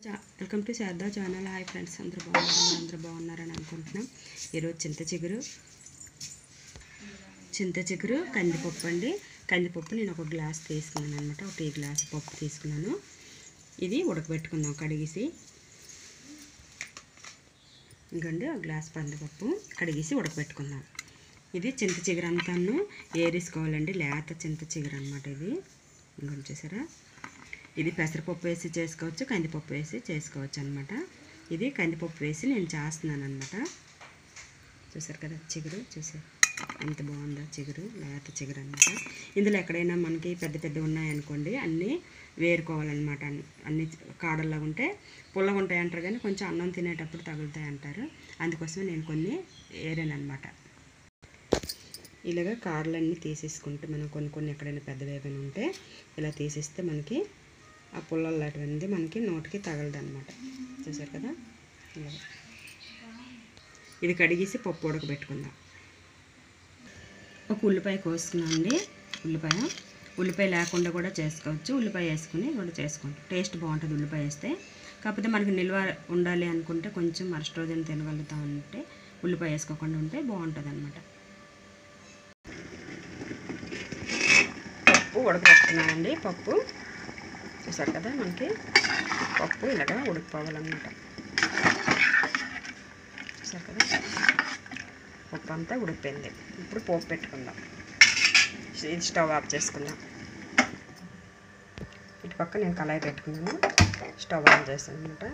చా- welcome to Sharada channel hi friends అందరూ బాగున్నారు మీరు అందరూ బాగున్నారని అనుకుంటున్నాం ఈరోజు చింత చిగురు చింత చిగురు కందిపప్పు అండి కందిపప్పు నేను ఒక గ్లాస్ తీసుకున్నాను అనమాట ఒక టీ గ్లాస్ పప్పు తీసుకున్నాను ఇది ఉడకబెట్టుకుందాం కడిగేసి ఇంకండి ఒక గ్లాస్ కందిపప్పు కడిగేసి ఉడకబెట్టుకుందాం ఇది చింత చిగురు అంతాను ఏరేసుకోవాలండి లేత చింత చిగురు అనమాట ఇది ఇంకొంచెం చూసారా ఇది పెసరపప్పు వేసి చేసుకోవచ్చు కందిపప్పు వేసి చేసుకోవచ్చు అనమాట ఇది కందిపప్పు వేసి నేను చేస్తున్నాను అనమాట చూసారు కదా చిగురు చూసారు ఎంత బాగుందో చిగురు లేత చిగురు అనమాట ఇందులో ఎక్కడైనా మనకి పెద్ద పెద్ద ఉన్నాయనుకోండి అన్నీ వేరుకోవాలన్నమాట అన్ని- అన్ని కాడల్లాగా ఉంటే పుల్లగా ఉంటాయి అంటారు కానీ కొంచెం అన్నం తినేటప్పుడు తగులుతాయి అంటారు అందుకోసం నేను కొన్ని ఏరాను అనమాట ఇలాగ కాడలన్నీ తీసేసుకుంటే మనం కొన్ని కొన్ని ఎక్కడైనా పెద్దవి ఏమైనా ఉంటే ఇలా తీసేస్తే మనకి ఆ పుల్లలు లాంటివన్నీ మనకి నోటికి తగలదు అనమాట చూసారు కదా ఇలాగ ఇది కడిగేసి పప్పు ఉడకబెట్టుకుందాం ఒక ఉల్లిపాయ కోసుకున్నాం అండి ఉల్లిపాయ ఉల్లిపాయ లేకుండా కూడా చేసుకోవచ్చు ఉల్లిపాయ వేసుకుని కూడా చేసుకుంటాం టేస్ట్ బాగుంటుంది ఉల్లిపాయ వేస్తే కాకపోతే మనకి నిల్వ ఉండాలి అనుకుంటే కొంచెం మరుసటి రోజున తినగలుగుతాం అంటే ఉల్లిపాయ వేసుకోకుండా ఉంటే బాగుంటుంది అనమాట పప్పు ఉడకబెట్టుకున్నానండి పప్పు చూసారు కదా మనకి పప్పు ఇలాగా ఉడికిపోవాలన్నమాట చూసారు కదా పప్పు అంతా ఉడికిపోయింది ఇప్పుడు పోపు పెట్టుకుందాం ఇది స్టవ్ ఆఫ్ చేసుకుందాం ఇటు పక్క నేను కళాయి పెట్టుకున్నాను స్టవ్ ఆన్ చేస్తాను అనమాట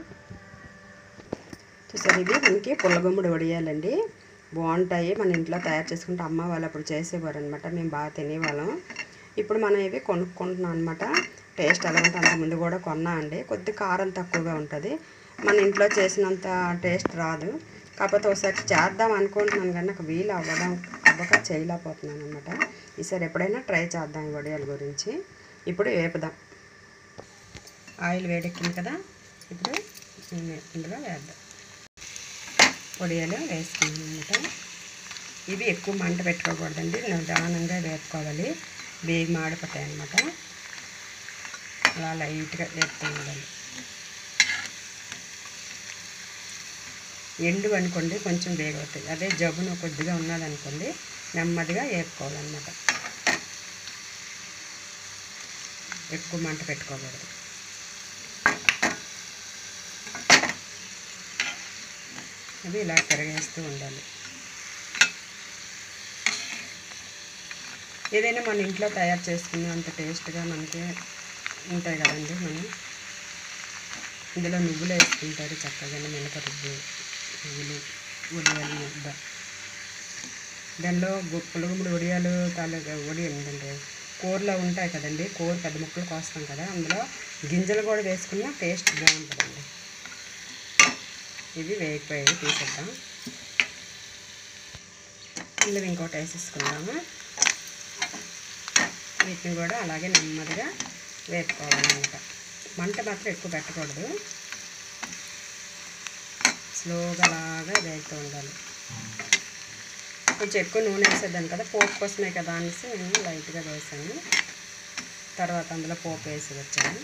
చూసారు ఇది మనకి పుల్లగుమ్ముడు వడియాలండి బాగుంటాయి మన ఇంట్లో తయారు చేసుకుంటే అమ్మ వాళ్ళు అప్పుడు చేసేవారు అనమాట మేము బాగా తినేవాళ్ళం ఇప్పుడు మనం ఇవి కొనుక్కుంటున్నాం అనమాట టేస్ట్ ఎలా ఉంటుంది అంత ముందు కూడా కొన్నా అండి కొద్ది కారం తక్కువగా ఉంటుంది మన ఇంట్లో చేసినంత టేస్ట్ రాదు కాకపోతే ఒకసారి చేద్దాం అనుకుంటున్నాను కానీ నాకు వీలు అవ్వడం అవ్వక చేయలేకపోతున్నాను అనమాట ఈసారి ఎప్పుడైనా ట్రై చేద్దాం ఈ వడియాల గురించి ఇప్పుడు వేపుదాం ఆయిల్ వేడెక్కింది కదా ఇప్పుడు ఇందులో వేద్దాం పొడియాలు వేసుకున్నాను అనమాట ఇవి ఎక్కువ మంట పెట్టుకోకూడదండి నిదానంగా వేపుకోవాలి బేగి మాడిపోతాయి అన్నమాట అలా లైట్గా వేపుతూ ఉండాలి ఎండు అనుకోండి కొంచెం వేగవుతాయి అదే జబ్బును కొద్దిగా ఉన్నదనుకోండి నెమ్మదిగా వేపుకోవాలన్నమాట ఎక్కువ మంట పెట్టుకోకూడదు అది ఇలా తిరగేస్తూ ఉండాలి ఏదైనా మన ఇంట్లో తయారు చేసుకునే అంత టేస్ట్గా మనకి ఉంటాయి కదండి మనం ఇందులో నువ్వులు వేసుకుంటారు చక్కగా మినపరుబ్బు నువ్వులు ఉడియాలు ముద్ద దానిలో పులుగుముడు ఉడియాలు తాలూకా ఉడి ఏంటంటే కూరలో ఉంటాయి కదండి కూర పెద్ద ముక్కలు కోస్తాం కదా అందులో గింజలు కూడా వేసుకున్నా టేస్ట్ బాగుంటుందండి ఇవి వేగిపోయాయి తీసేద్దాం ఇందులో ఇంకోటి వేసేసుకుందాము వీటిని కూడా అలాగే నెమ్మదిగా వేపుకోవాలన్నమాట మంట మాత్రం ఎక్కువ పెట్టకూడదు స్లోగా అలాగా వేగుతూ ఉండాలి కొంచెం ఎక్కువ నూనె వేసేద్దాను కదా పోపు కోసమే కదా అనేసి నేను లైట్గా వేసాను తర్వాత అందులో పోపు వేసి వచ్చాను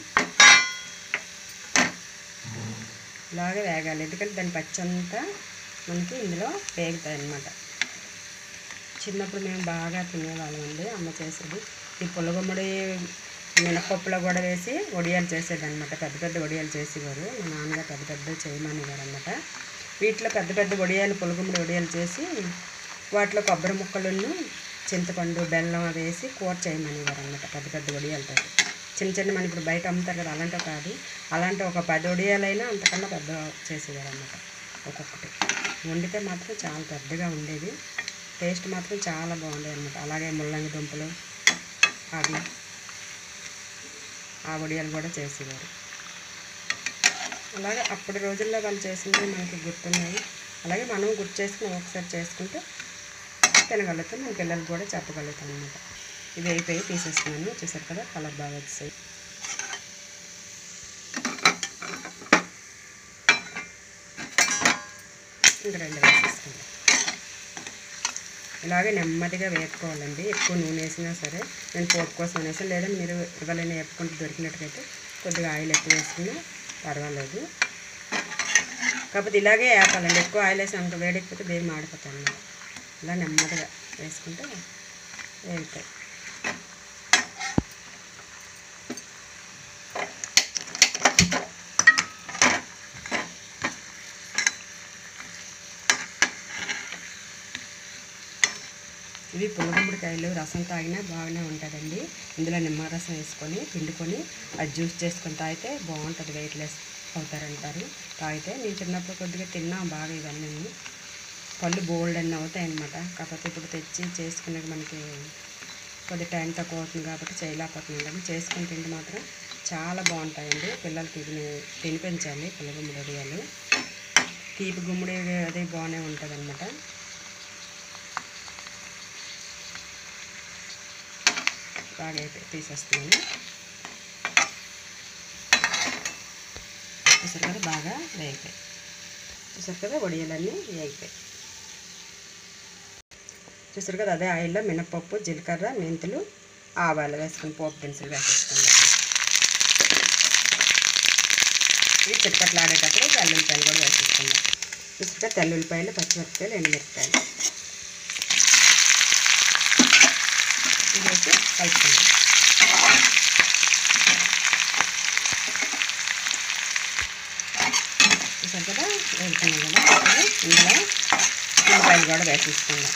ఇలాగే వేగాలి ఎందుకంటే దాని పచ్చంతా మనకి ఇందులో వేగుతాయి అన్నమాట చిన్నప్పుడు మేము బాగా తినేవాళ్ళం అండి అమ్మ చేసేది ఈ పుల్లగుమ్మడి మినపప్పులో కూడా వేసి వడియాలు చేసేది అనమాట పెద్ద పెద్ద వడియాలు చేసేవారు మా నాన్నగారు పెద్ద పెద్ద చేయమనేవారు అనమాట వీటిలో పెద్ద పెద్ద వడియాలు పుల్లగుమ్మడి వడియాలు చేసి వాటిలో కొబ్బరి ముక్కలను చింతపండు బెల్లం వేసి కూర చేయమనేవారు అనమాట పెద్ద పెద్ద వడియాలతో చిన్న చిన్న మన ఇప్పుడు బయట అమ్ముతారు కదా అలాంటివి కాదు అలాంటి ఒక పది వడియాలైనా అంతకన్నా పెద్ద చేసేవారు అనమాట ఒక్కొక్కటి వండితే మాత్రం చాలా పెద్దగా ఉండేది టేస్ట్ మాత్రం చాలా బాగుండేది అనమాట అలాగే ముల్లంగి దుంపలు అవి ఆ వడియాలు కూడా చేసేవారు అలాగే అప్పటి రోజుల్లో వాళ్ళు చేసినవి మనకి గుర్తున్నాయి అలాగే మనం గుర్తు చేసుకుని ఒకసారి చేసుకుంటే తినగలుగుతాం మన పిల్లలకు కూడా చెప్పగలుగుతాం అనమాట ఇవి అయిపోయి తీసేస్తున్నాను చూసారు కదా కలర్ బాగా వచ్చాయి ఇంకా రెండు వేసేసుకుందాం ఇలాగే నెమ్మదిగా వేపుకోవాలండి ఎక్కువ నూనె వేసినా సరే నేను పోపు కోసం అనేసి లేదా మీరు ఇవ్వాలని వేపుకుంటూ దొరికినట్టుకైతే కొద్దిగా ఆయిల్ ఎక్కువ వేసుకుని పర్వాలేదు కాకపోతే ఇలాగే వేపాలండి ఎక్కువ ఆయిల్ వేసి అంత వేడెక్కిపోతే బేగి మాడిపోతాయి అన్నమాట ఇలా నెమ్మదిగా వేసుకుంటే వేగుతాయి ఇవి పుల్లగుమ్మడికాయలు రసం తాగినా బాగానే ఉంటుందండి ఇందులో నిమ్మరసం వేసుకొని పిండుకొని అది జ్యూస్ చేసుకొని తాగితే బాగుంటుంది వెయిట్ లెస్ అవుతారంటారు తాగితే నేను చిన్నప్పుడు కొద్దిగా తిన్నా బాగా ఇవన్నీ పళ్ళు బోల్డ్ అన్నీ అవుతాయి అన్నమాట కాకపోతే ఇప్పుడు తెచ్చి చేసుకునే మనకి కొద్ది టైం తక్కువ అవుతుంది కాబట్టి చేయలేకపోతున్నాం కానీ చేసుకుని తింటే మాత్రం చాలా బాగుంటాయండి పిల్లలకి ఇది తినిపించాలి పుల్లగుమ్మడి వడియాలు తీపి గుమ్మడి అది బాగానే ఉంటుంది అనమాట బాగా అయిపోయి తీసేస్తున్నాను చూసారు కదా బాగా వేగిపోయి చూసారు కదా వడియాలన్నీ వేగిపోయి చూసారు కదా అదే ఆయిల్లో మినపప్పు జీలకర్ర మెంతులు ఆవాలు వేసుకుని పోపు దినుసులు వేసేసుకుందాం ఇవి చిట్కట్లు ఆడేటప్పుడు తెల్లుల్లిపాయలు కూడా వేసేసుకుందాం చూసారు తెల్లుల్లిపాయలు పచ్చిమిరపకాయలు ఎండుమిరపకాయలు ఇది వేసి కలుపుకుందాం చూసారు కదా వేసుకున్నాం కదా ఇప్పుడు ఇందులో ఉల్లిపాయలు కూడా వేసేసుకుందాం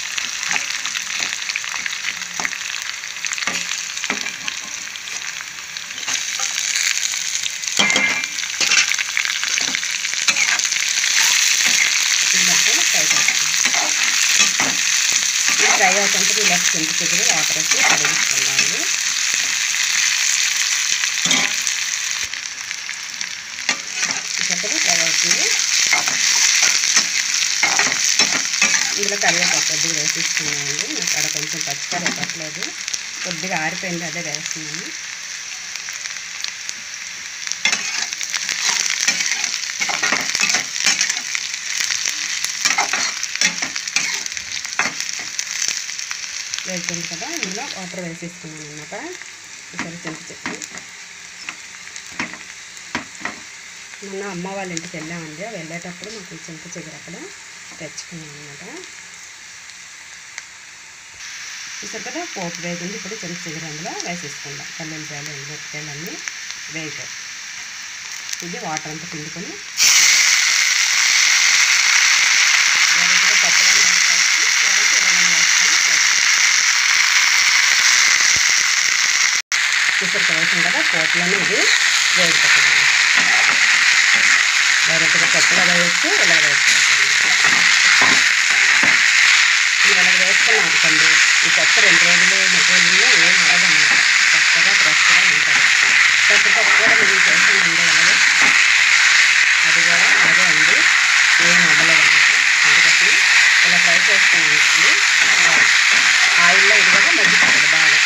ఇది మొత్తం ఫ్రై చేస్తాం ఇది ఫ్రై అవుతుంటే ఇలా చింత చిగురు వాటర్ వచ్చి కడిగిస్తున్నాను చక్కగా ఫ్రై అవుతుంది ఇందులో కరివేపాకు కొద్దిగా వేసిస్తున్నానండి నాకు అక్కడ కొంచెం పచ్చి కరివేపట్లేదు కొద్దిగా ఆరిపోయింది అదే వేస్తున్నాను వేస్తుంది కదా ఇందులో వాటర్ వేసేసుకున్నాను అనమాట ఒకసారి చింత చెట్టు మొన్న అమ్మ వాళ్ళ ఇంటికి వెళ్ళామండి ఆ వెళ్ళేటప్పుడు మాకు ఈ చింత చిగురు అక్కడ తెచ్చుకున్నాం అనమాట చూసారు కదా పోపు వేగింది ఇప్పుడు చింత చిగురు అందులో వేసేసుకుందాం పల్లెలపాయలు ఎండుమిరపకాయలు అన్నీ వేగిపోయి ఇది వాటర్ అంతా పిండుకొని డైరెక్ట్గా పప్పులో వేసుకోవచ్చు లేదంటే ఇలాగైనా వేసుకొని చేసుకోవచ్చు. చూసారు కదా వేసాం కదా పోపులోనే ఇది వేగిపోతుంది డైరెక్ట్గా పప్పులో వేయచ్చు ఇలా వేసుకోవచ్చు ఇది ఇలా వేసుకున్నాం అనుకోండి ఈ పప్పు రెండు రోజులు మూడు రోజుల్లో ఏం అవ్వదన్నమాట చక్కగా ఫ్రెష్గా ఉంటుంది పెసరపప్పు కూడా మేము చేసామండి అలాగే అది కూడా అలాగే ఉంది ఏం అవ్వలేదన్నమాట అందుకోసం ఇలా ఫ్రై చేసుకున్నాం అనుకోండి బాగుంది. ఆయిల్లో ఇది కూడా మగ్గిపోతుంది బాగా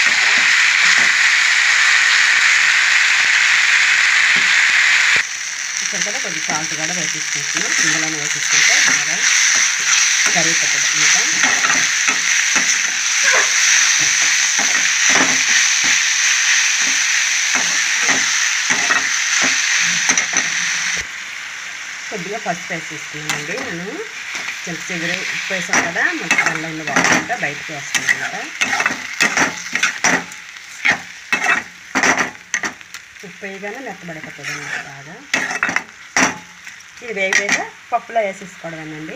ఇక్కడ కూడా కొంచెం సాల్ట్ కూడా వేసేసుకుంటున్నాం ఇందులోనే వేసేసుకుంటే బాగా కరిగిపోతుంది ఇంకా కొద్దిగా పసుపు వేసేసుకున్నానండి నేను చింత చిగురు ఉప్పు వేసాం కదా మొత్తం దానిలో ఉన్న వాటర్ అంతా బయటకు వస్తుంది అనమాట ఉప్పు వేయగానే మెత్తబడిపోతుంది అన్నమాట బాగా ఇది వేగిపోయాక పప్పులో వేసేసుకోవడమేనండి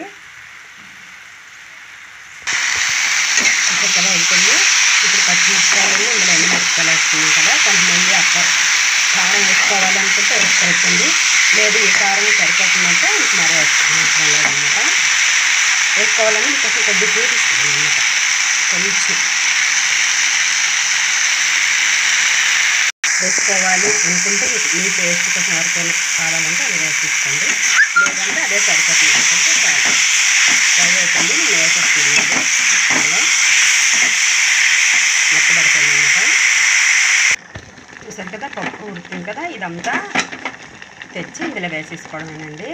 ఇప్పుడు కదా ఉంటుంది ఇప్పుడు పచ్చిమిరపకాయలు ఇందులో ఎన్ని మిరపకాయలు వేసుకున్నాం కదా కొంతమంది అక్క కారం వేసుకోవాలనుకుంటే వేసుకోవచ్చండి లేదు ఈ కారం సరిపోతుందంటే ఇంక మరో వేసుకోవడం లేదన్నమాట వేసుకోవాలని కొంచెం కొద్దిగా చూపిస్తున్నాను అనమాట కొంచెం వేసుకోవాలి అనుకుంటే మీకు మీ టేస్ట్ కోసం ఎవరికైనా కావాలంటే అది వేసేసుకోండి లేదంటే అదే సరిపోతుంది అనుకుంటే చాలు ఫ్రై అవుతుంది నేను వేసేస్తున్నాను అది అందులో మెత్తబడుతుంది అన్నమాట చూసారు కదా పప్పు ఉడుతుంది కదా ఇదంతా తెచ్చి ఇందులో వేసేసుకోవడమేనండి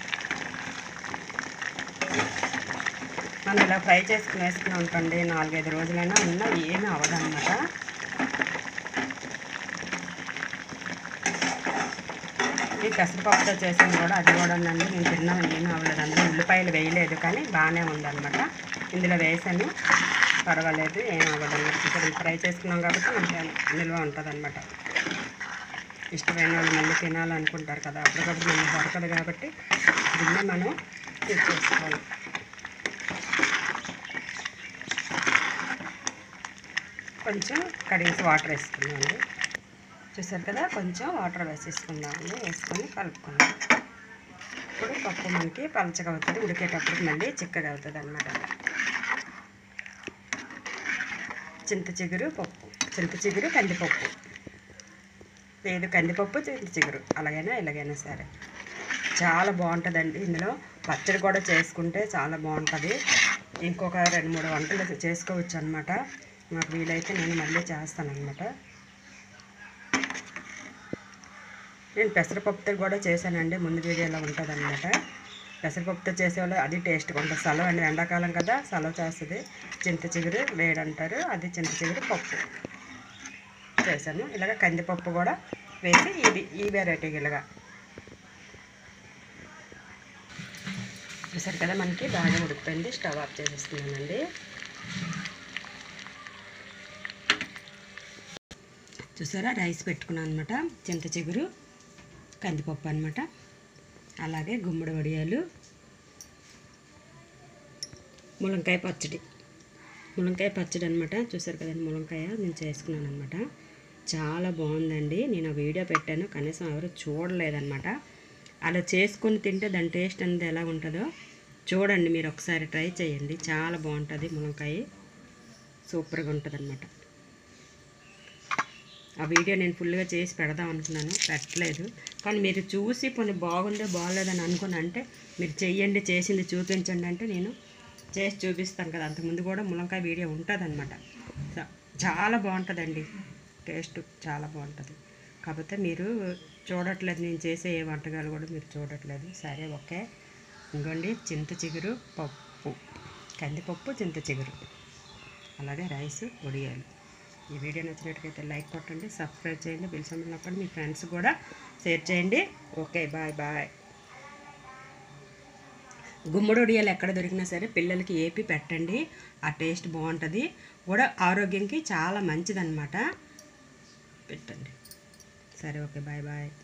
మనం ఇలా ఫ్రై చేసుకుని వేసుకుని ఉంటుంది నాలుగైదు రోజులైనా ఉన్నా ఏమీ అవ్వదన్నమాట ఈ పెసరపప్పుతో చేసింది కూడా అది కూడా ఉందండి నేను తిన్నా ఏమీ అవ్వలేదు అందులో ఉల్లిపాయలు వేయలేదు కానీ బాగానే ఉందన్నమాట ఇందులో వేసాను పర్వాలేదు ఏం అవ్వదు అనమాట ఇక్కడ ఫ్రై చేసుకున్నాం కాబట్టి మంచిగా నిల్వ ఉంటుంది అనమాట ఇష్టమైన వాళ్ళు మళ్ళీ తినాలనుకుంటారు కదా అప్పటికప్పుడు మళ్ళీ దొరకదు కాబట్టి దీన్ని మనం యూజ్ చేసుకోవాలి కొంచెం కడిగేసి వాటర్ వేసుకుందామండి చూసారు కదా కొంచెం వాటర్ వేసేసుకుందామండి వేసుకొని కలుపుకుందాం ఇప్పుడు పప్పు మనకి పలచగా అవుతుంది ఉడికేటప్పుడు మళ్ళీ చిక్కగా అవుతుంది అనమాట చింత చిగురు పప్పు చింత చిగురు కందిపప్పు లేదు కందిపప్పు చింత చిగురు అలాగైనా ఇలాగైనా సరే చాలా బాగుంటుందండి ఇందులో పచ్చడి కూడా చేసుకుంటే చాలా బాగుంటుంది ఇంకొక రెండు మూడు వంటలు చేసుకోవచ్చు అనమాట నాకు వీలైతే నేను మళ్ళీ చేస్తాను అనమాట నేను పెసరపప్పుతో కూడా చేశానండి ముందు వీడియోలో ఉంటుంది అనమాట పెసరపప్పుతో చేసేవాళ్ళు అది టేస్ట్గా ఉంటుంది సెలవు అండి ఎండాకాలం కదా సెలవు చేస్తుంది చింత చిగురు వేడంటారు అది చింత చిగురు పప్పు చేశాను ఇలాగ కందిపప్పు కూడా వేసి ఇది ఈ వెరైటీ ఇలాగా చూసారు కదా మనకి బాగా ఉడికిపోయింది స్టవ్ ఆఫ్ చేసేస్తున్నానండి చూసారా రైస్ పెట్టుకున్నాను అనమాట చింత చిగురు కందిపప్పు అనమాట అలాగే గుమ్మడి వడియాలు ములంకాయ పచ్చడి ములంకాయ పచ్చడి అనమాట చూసారు కదండి ములంకాయ నేను చేసుకున్నాను అనమాట చాలా బాగుందండి నేను ఆ వీడియో పెట్టాను కనీసం ఎవరు చూడలేదన్నమాట అలా చేసుకొని తింటే దాని టేస్ట్ అనేది ఎలా ఉంటుందో చూడండి మీరు ఒకసారి ట్రై చేయండి చాలా బాగుంటుంది ములంకాయ సూపర్గా ఉంటుంది అనమాట ఆ వీడియో నేను ఫుల్గా చేసి పెడదాం అనుకున్నాను పెట్టలేదు కానీ మీరు చూసి కొన్ని బాగుందో బాగలేదని అనుకుని అంటే మీరు చెయ్యండి చేసింది చూపించండి అంటే నేను చేసి చూపిస్తాను కదా అంతకుముందు కూడా ములంకాయ వీడియో ఉంటుంది అనమాట చాలా బాగుంటుందండి టేస్ట్ చాలా బాగుంటుంది కాకపోతే మీరు చూడట్లేదు నేను చేసే ఏ వంటకాలు కూడా మీరు చూడట్లేదు సరే ఓకే ఇంకోండి చింత చిగురు పప్పు కందిపప్పు చింత చిగురు అలాగే రైస్ ఉడియాలు ఈ వీడియో నచ్చినట్టుగైతే లైక్ కొట్టండి సబ్స్క్రైబ్ చేయండి బిల్ సంబంధించినప్పుడు మీ ఫ్రెండ్స్ కూడా షేర్ చేయండి ఓకే బాయ్ బాయ్ గుమ్మడి ఉడియాలు ఎక్కడ దొరికినా సరే పిల్లలకి ఏపి పెట్టండి ఆ టేస్ట్ బాగుంటుంది కూడా ఆరోగ్యంకి చాలా మంచిదన్నమాట పెట్టండి సరే ఓకే బాయ్ బాయ్